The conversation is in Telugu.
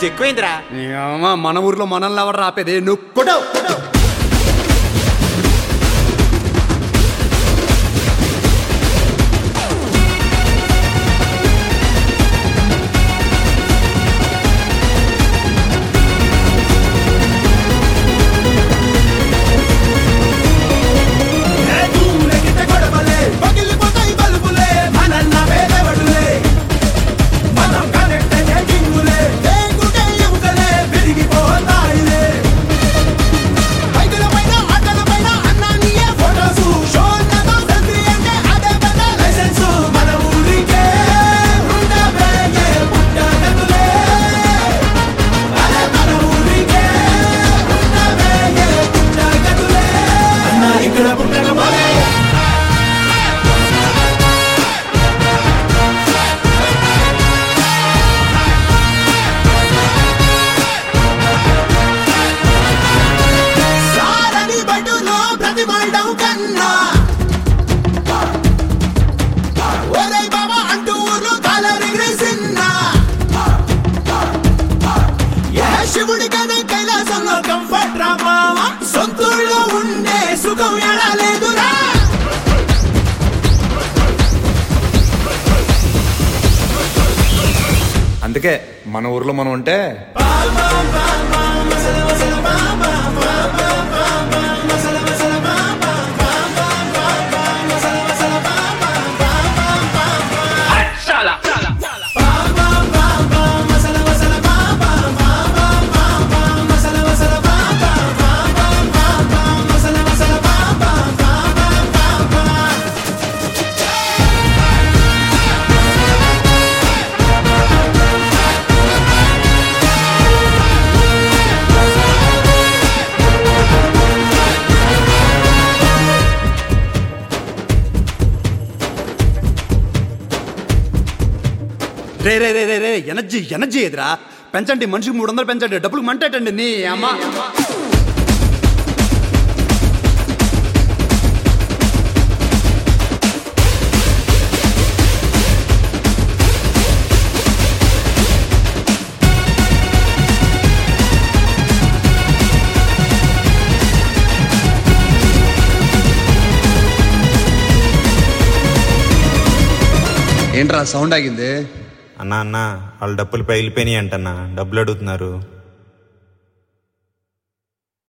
ఎక్కువైందిరా ఏమ్మా, మన ఊర్లో మనల్ని ఎవరు రాపేది నువ్వు కొట్టావు ఇక్కడ పుట్టక పోలే సారని బడులో ప్రతిమడం కన్నా ఒరే బాబా అంటూ ఊర్లో కాలరిగ్రెసిన్నా ఏ శివుడి కనే కైలాసంలో కంఫర్ట్ రా మావా సొంతూళ్ళో ఉండే సుఖం ఎడా లేదురా అందుకే మన ఊర్లో మనం ఉంటే రే రే రే రే రే ఎనర్జీ ఎనర్జీ ఎదురా పెంచండి మనిషికి మూడు వందలు పెంచండి డబ్బులకు మంటేటండి నీ అమ్మ ఏంట్రా సౌండ్ ఆగింది అన్నా అన్న వాళ్ళ డబ్బులు పగిలిపోయినాయి అంటన్నా డబ్బులు అడుగుతున్నారు